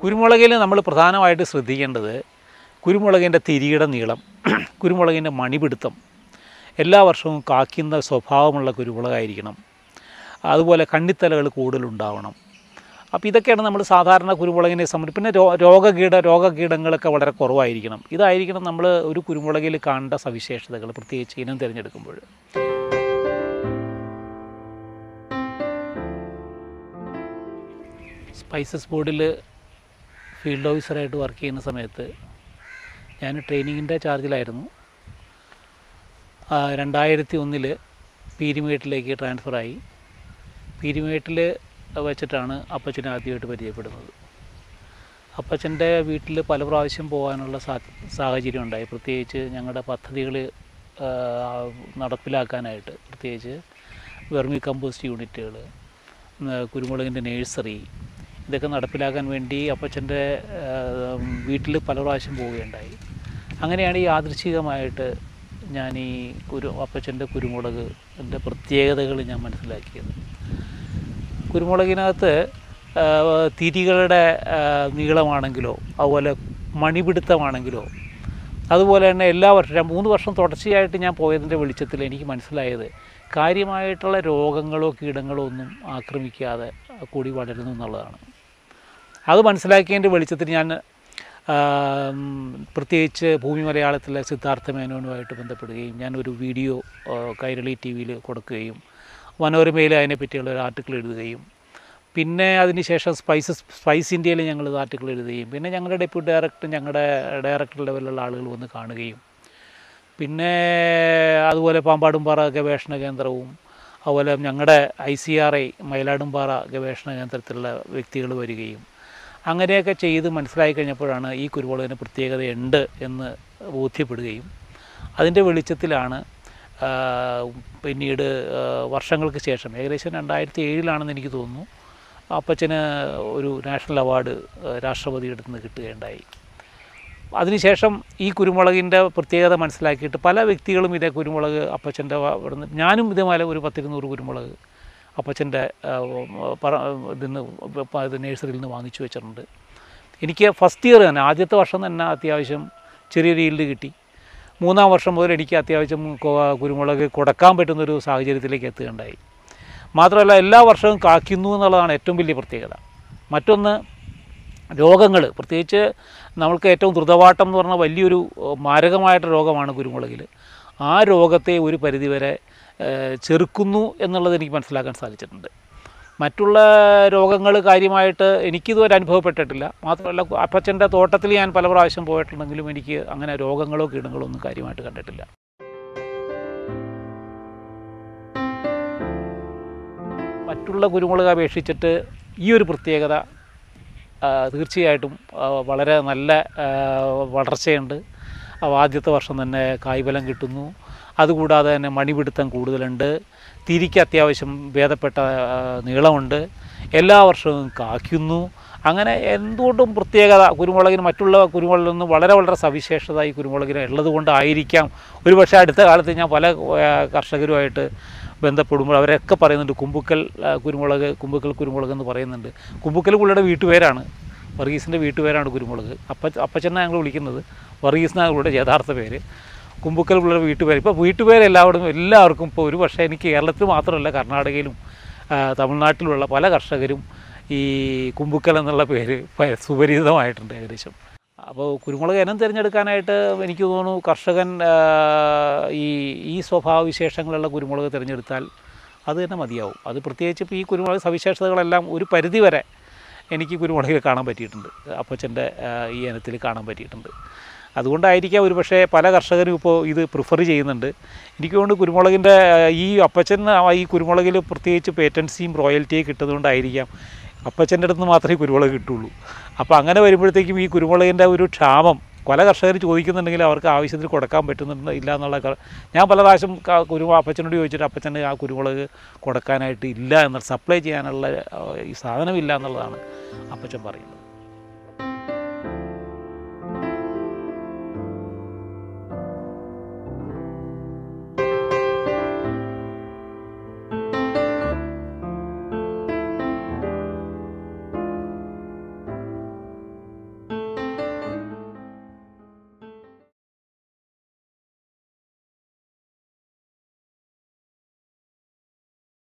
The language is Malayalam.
കുരുമുളകിൽ നമ്മൾ പ്രധാനമായിട്ട് ശ്രദ്ധിക്കേണ്ടത് കുരുമുളകിൻ്റെ തിരിയുടെ നീളം കുരുമുളകിൻ്റെ മണിപിടുത്തം എല്ലാ വർഷവും കാക്കുന്ന സ്വഭാവമുള്ള കുരുമുളകായിരിക്കണം അതുപോലെ കണ്ണിത്തലകൾ കൂടുതലുണ്ടാവണം അപ്പോൾ ഇതൊക്കെയാണ് നമ്മൾ സാധാരണ കുരുമുളകിനെ സംബന്ധിച്ച് പിന്നെ രോ രോഗകീട രോഗകീടങ്ങളൊക്കെ വളരെ കുറവായിരിക്കണം ഇതായിരിക്കണം നമ്മൾ ഒരു കുരുമുളകിൽ കാണേണ്ട സവിശേഷതകൾ പ്രത്യേകിച്ച് ഇനം തിരഞ്ഞെടുക്കുമ്പോൾ സ്പൈസസ് ബോർഡിൽ ഫീൽഡ് ഓഫീസറായിട്ട് വർക്ക് ചെയ്യുന്ന സമയത്ത് ഞാൻ ട്രെയിനിങ്ങിൻ്റെ ചാർജിലായിരുന്നു ആ, രണ്ടായിരത്തി ഒന്നിൽ പീരിമേട്ടിലേക്ക് ട്രാൻസ്ഫറായി പീരിമേട്ടിൽ വെച്ചിട്ടാണ് അപ്പച്ചനെ ആദ്യമായിട്ട് പരിചയപ്പെടുന്നത് അപ്പച്ചൻ്റെ വീട്ടിൽ പല പ്രാവശ്യം പോകാനുള്ള സാ സാഹചര്യം ഉണ്ടായി പ്രത്യേകിച്ച് ഞങ്ങളുടെ പദ്ധതികൾ നടപ്പിലാക്കാനായിട്ട് പ്രത്യേകിച്ച് വെർമി കമ്പോസ്റ്റ് യൂണിറ്റുകൾ കുരുമുളകിൻ്റെ നേഴ്സറി ഇതൊക്കെ നടപ്പിലാക്കാൻ വേണ്ടി അപ്പച്ചൻ്റെ വീട്ടിൽ പല പ്രാവശ്യം പോവുകയുണ്ടായി അങ്ങനെയാണ് ഈ യാദൃച്ഛികമായിട്ട് ഞാൻ ഈ കുരു അപ്പച്ചൻ്റെ കുരുമുളക് എൻ്റെ പ്രത്യേകതകൾ ഞാൻ മനസ്സിലാക്കിയത് കുരുമുളകിനകത്ത് ആ, തിരികളുടെ ആ, നീളമാണെങ്കിലോ അതുപോലെ മണിപിടുത്തമാണെങ്കിലോ അതുപോലെ തന്നെ എല്ലാ വർഷവും മൂന്ന് വർഷം തുടർച്ചയായിട്ട് ഞാൻ പോയതിൻ്റെ വെളിച്ചത്തിൽ എനിക്ക് മനസ്സിലായത് കാര്യമായിട്ടുള്ള രോഗങ്ങളോ കീടങ്ങളോ ഒന്നും ആക്രമിക്കാതെ കൂടി വളരുന്നു എന്നുള്ളതാണ് അത് മനസ്സിലാക്കിയതിൻ്റെ വെളിച്ചത്തിൽ ഞാൻ ആ, ഉം, പ്രത്യേകിച്ച് ഭൂമി മലയാളത്തിലെ സിദ്ധാർത്ഥ മേനോനുമായിട്ട് ബന്ധപ്പെടുകയും ഞാൻ ഒരു വീഡിയോ ആ, കൈരളി ടി വിയിൽ കൊടുക്കുകയും മനോരമയിൽ അതിനെപ്പറ്റിയുള്ള ഒരു ആർട്ടിക്കിൾ എഴുതുകയും പിന്നെ അതിനുശേഷം സ്പൈസസ് സ്പൈസ് ഇന്ത്യയിൽ ഞങ്ങൾ ആർട്ടിക്കിൾ എഴുതുകയും പിന്നെ ഞങ്ങളുടെ ഡെപ്യൂട്ടി ഡയറക്ടർ ഞങ്ങളുടെ ഡയറക്ടർ ലെവലിലുള്ള ആളുകൾ വന്ന് കാണുകയും പിന്നെ അതുപോലെ പാമ്പാടുംപാറ ഗവേഷണ കേന്ദ്രവും അതുപോലെ ഞങ്ങളുടെ I C R I Myladumpara ഗവേഷണ കേന്ദ്രത്തിലുള്ള വ്യക്തികൾ വരികയും അങ്ങനെയൊക്കെ ചെയ്ത് മനസ്സിലായി കഴിഞ്ഞപ്പോഴാണ് ഈ കുരുമുളകിന് പ്രത്യേകതയുണ്ട് എന്ന് ബോധ്യപ്പെടുകയും അതിൻ്റെ വെളിച്ചത്തിലാണ് ആ, പിന്നീട് ആ, വർഷങ്ങൾക്ക് ശേഷം ഏകദേശം രണ്ടായിരത്തി ഏഴിലാണെന്ന് എനിക്ക് തോന്നുന്നു അപ്പച്ചന് ഒരു നാഷണൽ അവാർഡ് ആ, രാഷ്ട്രപതിയുടെ അടുത്ത് നിന്ന് കിട്ടുകയുണ്ടായി അതിനുശേഷം ഈ കുരുമുളകിൻ്റെ പ്രത്യേകത മനസ്സിലാക്കിയിട്ട് പല വ്യക്തികളും ഇതേ കുരുമുളക് അപ്പച്ചൻ്റെ ഇവിടുന്ന് ഞാനും ഇതേപോലെ ഒരു പത്തിരുന്നൂറ് കുരുമുളക് അപ്പച്ചൻ്റെ ആ, പറ ഇതിന്ന് പ- ഇത് നഴ്സറിയിൽ നിന്ന് വാങ്ങിച്ചു വെച്ചിട്ടുണ്ട് എനിക്ക് ഫസ്റ്റ് ഇയർ തന്നെ ആദ്യത്തെ വർഷം തന്നെ അത്യാവശ്യം ചെറിയൊരു ഈൽഡ് കിട്ടി മൂന്നാം വർഷം മുതൽ എനിക്ക് അത്യാവശ്യം കൊ- കുരുമുളക് കൊടുക്കാൻ പറ്റുന്നൊരു സാഹചര്യത്തിലേക്ക് എത്തുകയുണ്ടായി മാത്രമല്ല എല്ലാ വർഷവും കായ്ക്കുന്നു എന്നുള്ളതാണ് ഏറ്റവും വലിയ പ്രത്യേകത മറ്റൊന്ന് രോഗങ്ങൾ പ്രത്യേകിച്ച് നമ്മൾക്ക് ഏറ്റവും ദ്രുതവാട്ടം എന്ന് പറഞ്ഞാൽ വലിയൊരു ഏഹ്, മാരകമായിട്ട് രോഗമാണ് കുരുമുളകിൽ ആ രോഗത്തെ ഒരു പരിധിവരെ ഏഹ്, ചെറുക്കുന്നു എന്നുള്ളത് എനിക്ക് മനസ്സിലാക്കാൻ സാധിച്ചിട്ടുണ്ട് മറ്റുള്ള രോഗങ്ങൾ കാര്യമായിട്ട് എനിക്കിതുവരെ അനുഭവപ്പെട്ടിട്ടില്ല മാത്രമല്ല അപ്പച്ചൻ്റെ തോട്ടത്തിൽ ഞാൻ പല പ്രാവശ്യം പോയിട്ടുണ്ടെങ്കിലും എനിക്ക് അങ്ങനെ രോഗങ്ങളോ കീടങ്ങളോ ഒന്നും കാര്യമായിട്ട് കണ്ടിട്ടില്ല മറ്റുള്ള കുരുമുളക് അപേക്ഷിച്ചിട്ട് ഈ ഒരു പ്രത്യേകത ആ, തീർച്ചയായിട്ടും ആ, വളരെ നല്ല ആ, വളർച്ചയുണ്ട് അപ്പോൾ ആദ്യത്തെ വർഷം തന്നെ കായ്ഫലം കിട്ടുന്നു അതുകൂടാതെ തന്നെ മണിപിടുത്തം കൂടുതലുണ്ട് തിരിക്ക് അത്യാവശ്യം ഭേദപ്പെട്ട ആ, നീളമുണ്ട് എല്ലാ വർഷവും കായ്ക്കുന്നു അങ്ങനെ എന്തുകൊണ്ടും പ്രത്യേകത കുരുമുളകിന് മറ്റുള്ള കുരുമുളകിൽ നിന്ന് വളരെ വളരെ സവിശേഷത ഈ കുരുമുളകിന് ഉള്ളത് കൊണ്ടായിരിക്കാം ഒരുപക്ഷെ അടുത്ത കാലത്ത് ഞാൻ പല ആ, കർഷകരുമായിട്ട് ബന്ധപ്പെടുമ്പോൾ അവരൊക്കെ പറയുന്നുണ്ട് കുമ്പുക്കൽ ആ, കുരുമുളക് കുമ്പുക്കൽ കുരുമുളക് എന്ന് പറയുന്നുണ്ട് കുമ്പുക്കൽ പുള്ളിയുടെ വീട്ടുപേരാണ് വർഗീസിൻ്റെ വീട്ടുപേരാണ് കുരുമുളക് അപ്പ അപ്പച്ചനെ ഞങ്ങൾ വിളിക്കുന്നത് വർഗീസ് എന്നാണ് പുള്ളിയുടെ യഥാർത്ഥ പേര് കുമ്പുക്കൽ പുള്ളിയുടെ വീട്ടുപേര് ഇപ്പോൾ വീട്ടുപേര് എല്ലാവരും എല്ലാവർക്കും ഇപ്പോൾ ഒരു പക്ഷേ എനിക്ക് കേരളത്തിൽ മാത്രമല്ല കർണാടകയിലും ആ, തമിഴ്നാട്ടിലുള്ള പല കർഷകരും ഈ കുമ്പുക്കൽ എന്നുള്ള പേര് പ- സുപരിചിതമായിട്ടുണ്ട് ഏകദേശം അപ്പോൾ കുരുമുളക് ഇനം തിരഞ്ഞെടുക്കാനായിട്ട് എനിക്ക് തോന്നുന്നു കർഷകൻ ആ, ഈ ഈ സ്വഭാവവിശേഷങ്ങളുള്ള കുരുമുളക് തിരഞ്ഞെടുത്താൽ അത് തന്നെ മതിയാവും അത് പ്രത്യേകിച്ച് ഇപ്പോൾ ഈ കുരുമുളക് സവിശേഷതകളെല്ലാം ഒരു പരിധി വരെ എനിക്ക് കുരുമുളകിൽ കാണാൻ പറ്റിയിട്ടുണ്ട് അപ്പച്ചൻ്റെ ആ, ഈ ഇനത്തിൽ കാണാൻ പറ്റിയിട്ടുണ്ട് അതുകൊണ്ടായിരിക്കാം ഒരു പക്ഷേ പല കർഷകരും ഇപ്പോൾ ഇത് പ്രിഫർ ചെയ്യുന്നുണ്ട് എനിക്ക് തോന്നുന്നു കുരുമുളകിൻ്റെ ആ, ഈ അപ്പച്ചൻ ആ, ഈ കുരുമുളകിൽ പ്രത്യേകിച്ച് പേറ്റൻസിയും റോയൽറ്റിയും കിട്ടുന്നതുകൊണ്ടായിരിക്കാം അപ്പച്ചൻ്റെ അടുത്ത് നിന്ന് മാത്രമേ ഈ കുരുമുളക് കിട്ടുള്ളൂ അപ്പോൾ അങ്ങനെ വരുമ്പോഴത്തേക്കും ഈ കുരുമുളകിൻ്റെ ഒരു ക്ഷാമം പല കർഷകർ ചോദിക്കുന്നുണ്ടെങ്കിൽ അവർക്ക് ആവശ്യത്തിന് കൊടുക്കാൻ പറ്റുന്നുണ്ട് ഇല്ല എന്നുള്ള ക- ഞാൻ പല പ്രാവശ്യം ക- കുരു അപ്പച്ചനോട് ചോദിച്ചിട്ട് അപ്പച്ചന് ആ കുരുമുളക് കൊടുക്കാനായിട്ട് ഇല്ല എന്നുള്ള സപ്ലൈ ചെയ്യാനുള്ള ആ, ഈ സാധനമില്ല എന്നുള്ളതാണ് അപ്പച്ചൻ പറയുന്നത്